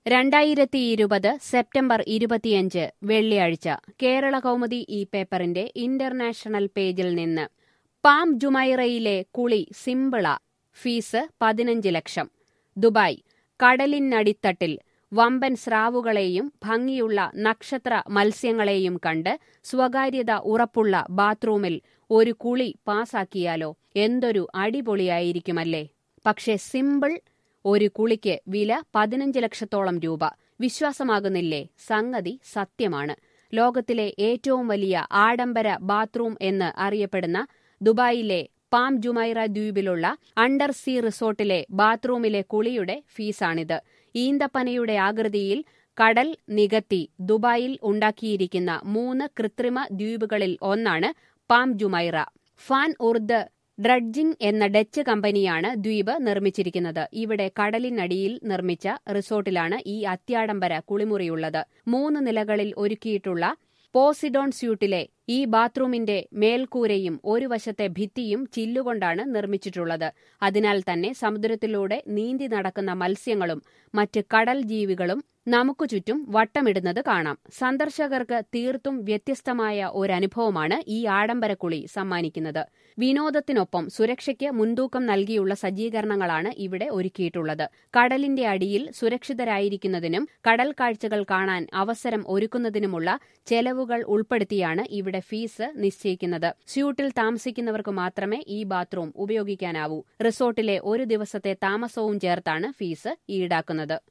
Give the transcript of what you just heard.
രണ്ടായിരത്തി ഇരുപത് സെപ്റ്റംബർ ഇരുപത്തിയഞ്ച് വെള്ളിയാഴ്ച കേരള കൗമുദി ഈ പേപ്പറിന്റെ ഇന്റർനാഷണൽ പേജിൽ നിന്ന് പാം ജുമൈറയിലെ കുളി സിമ്പിള ഫീസ് പതിനഞ്ച് ലക്ഷം ദുബായ് കടലിനടിത്തട്ടിൽ വമ്പൻ സ്രാവുകളെയും ഭംഗിയുള്ള നക്ഷത്ര മത്സ്യങ്ങളെയും കണ്ട് സ്വകാര്യത ഉറപ്പുള്ള ബാത്റൂമിൽ ഒരു കുളി പാസാക്കിയാലോ എന്തൊരു അടിപൊളിയായിരിക്കുമല്ലേ പക്ഷെ സിമ്പിൾ ഒരു കുളിക്ക് വില പതിനഞ്ച് ലക്ഷത്തോളം രൂപ വിശ്വാസമാകുന്നില്ലേ സംഗതി സത്യമാണ് ലോകത്തിലെ ഏറ്റവും വലിയ ആഡംബര ബാത്റൂം എന്ന് അറിയപ്പെടുന്ന ദുബായിലെ പാം ജുമൈറ ദ്വീപിലുള്ള അണ്ടർ സീ റിസോർട്ടിലെ ബാത്റൂമിലെ കുളിയുടെ ഫീസാണിത് ഈന്തപ്പനയുടെ ആകൃതിയിൽ കടൽ നികത്തി ദുബായിൽ ഉണ്ടാക്കിയിരിക്കുന്ന മൂന്ന് കൃത്രിമ ദ്വീപുകളിൽ ഒന്നാണ് Palm Jumeirah Van Oord dredging എന്ന ഡച്ച് കമ്പനിയാണ് ദ്വീപ് നിർമ്മിച്ചിരിക്കുന്നത് ഇവിടെ കടലിനടിയിൽ നിർമ്മിച്ച റിസോർട്ടിലാണ് ഈ അത്യാഡംബര കുളിമുറിയുള്ളത് മൂന്ന് നിലകളിൽ ഒരുക്കിയിട്ടുള്ള പോസിഡോൺ സ്യൂട്ടിലെ ഈ ബാത്റൂമിന്റെ മേൽക്കൂരയും ഒരു വശത്തെ ഭിത്തിയും ചില്ലുകൊണ്ടാണ് നിർമ്മിച്ചിട്ടുള്ളത് അതിനാൽ തന്നെ സമുദ്രത്തിലൂടെ നീന്തി നടക്കുന്ന മത്സ്യങ്ങളും മറ്റ് കടൽ ജീവികളും നമുക്ക് ചുറ്റും വട്ടമിടുന്നത് കാണാം സന്ദർശകർക്ക് തീർത്തും വ്യത്യസ്തമായ ഒരനുഭവമാണ് ഈ ആഡംബരക്കുളി സമ്മാനിക്കുന്നത് വിനോദത്തിനൊപ്പം സുരക്ഷയ്ക്ക് മുൻതൂക്കം നൽകിയുള്ള സജ്ജീകരണങ്ങളാണ് ഇവിടെ ഒരുക്കിയിട്ടുള്ളത് കടലിന്റെ അടിയിൽ സുരക്ഷിതരായിരിക്കുന്നതിനും കടൽ കാഴ്ചകൾ കാണാൻ അവസരം ഒരുക്കുന്നതിനുമുള്ള ചെലവുകൾ ഉൾപ്പെടുത്തിയാണ് ഇവിടെ ഫീസ് നിശ്ചയിക്കുന്നത് സ്യൂട്ടിൽ താമസിക്കുന്നവർക്ക് മാത്രമേ ഈ ബാത്റൂം ഉപയോഗിക്കാനാവൂ റിസോർട്ടിലെ ഒരു ദിവസത്തെ താമസവും ചേർത്താണ് ഫീസ് ഈടാക്കുന്നത്